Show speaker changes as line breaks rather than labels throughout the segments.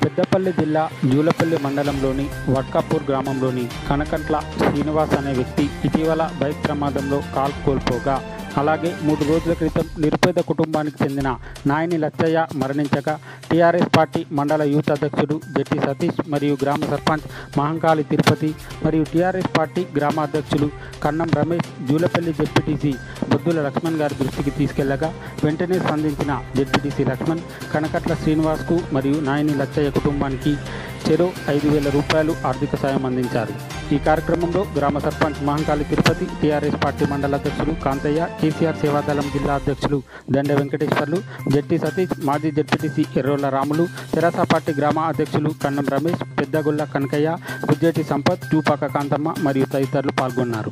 పెద్దపల్లి జిల్లా జూలపల్లి మండలంలోని వడ్కాపూర్ గ్రామంలోని కనకంట్ల శ్రీనివాస్ అనే వ్యక్తి ఇటీవల బైక్ ప్రమాదంలో కాల్ కోల్పోగా అలాగే మూడు రోజుల క్రితం నిరుపేద కుటుంబానికి చెందిన నాయని లచ్చయ్య మరణించగా టీఆర్ఎస్ పార్టీ మండల యూత్ అధ్యక్షుడు జట్టి సతీష్ మరియు గ్రామ సర్పంచ్ మహంకాళి తిరుపతి మరియు టీఆర్ఎస్ పార్టీ గ్రామ అధ్యక్షులు కన్నం రమేష్ జూలపల్లి జెడ్పీటీసీ బొద్దుల లక్ష్మణ్ గారి దృష్టికి తీసుకెళ్లగా వెంటనే స్పందించిన జెడ్పీటీసీ లక్ష్మణ్ కనకట్ల శ్రీనివాస్కు మరియు నాయని లచ్చయ్య కుటుంబానికి చెరో ఐదు వేల రూపాయలు ఆర్థిక సాయం అందించారు ఈ కార్యక్రమంలో గ్రామ సర్పంచ్ మహంకాళి తిరుపతి టీఆర్ఎస్ పార్టీ మండల అధ్యక్షులు కాంతయ్య కేసీఆర్ సేవాదళం జిల్లా అధ్యక్షులు దండ వెంకటేశ్వర్లు జట్టి సతీష్ మాజీ జడ్పీటీసీ ఎర్రోళ్ల రాములు తెరాస పార్టీ గ్రామ అధ్యక్షులు కన్నం రమేష్ పెద్దగొల్ల కనకయ్య బుజ్జేటి సంపత్ చూపాక కాంతమ్మ మరియు తదితరులు పాల్గొన్నారు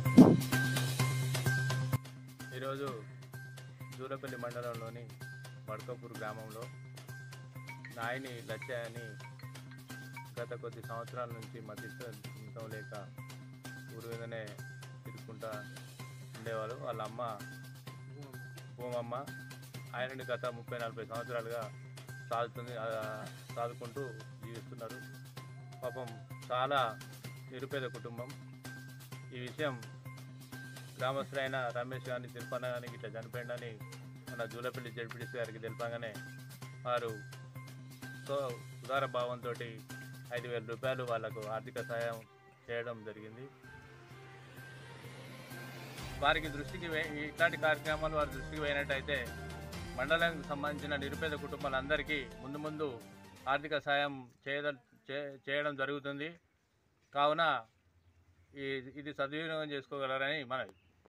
ఈరోజు జూలపల్లి మండలంలోని వడకపూర్ గ్రామంలో నాయని లచ్చ అని గత కొద్ది సంవత్సరాల నుంచి మధ్యస్థం లేక ఊరు మీదనే తిరుగుకుంటా ఉండేవాళ్ళు వాళ్ళ అమ్మ భూమమ్మ ఆయనని గత ముప్పై నలభై సంవత్సరాలుగా సాగుతుంది ఆ, సాదుకుంటూ జీవిస్తున్నారు పాపం చాలా నిరుపేద కుటుంబం ఈ విషయం గ్రామస్తులైన రమేష్ గారిని తెలిపన కానీ ఇట్లా చనిపోయిందని మన జూలపల్లి జడ్పీటీసీ గారికి తెలిపగానే వారు సో ఉదార భావంతో ఐదు వేల రూపాయలు వాళ్ళకు ఆర్థిక సహాయం చేయడం జరిగింది వారికి దృష్టికి వే- ఇట్లాంటి కార్యక్రమాలు వారి దృష్టికి పోయినట్టయితే మండలానికి సంబంధించిన నిరుపేద కుటుంబాలందరికీ ముందు ముందు ఆర్థిక సాయం చేయద చే- చేయడం జరుగుతుంది కావున ఈ ఇది సద్వినియోగం చేసుకోగలరని మనవి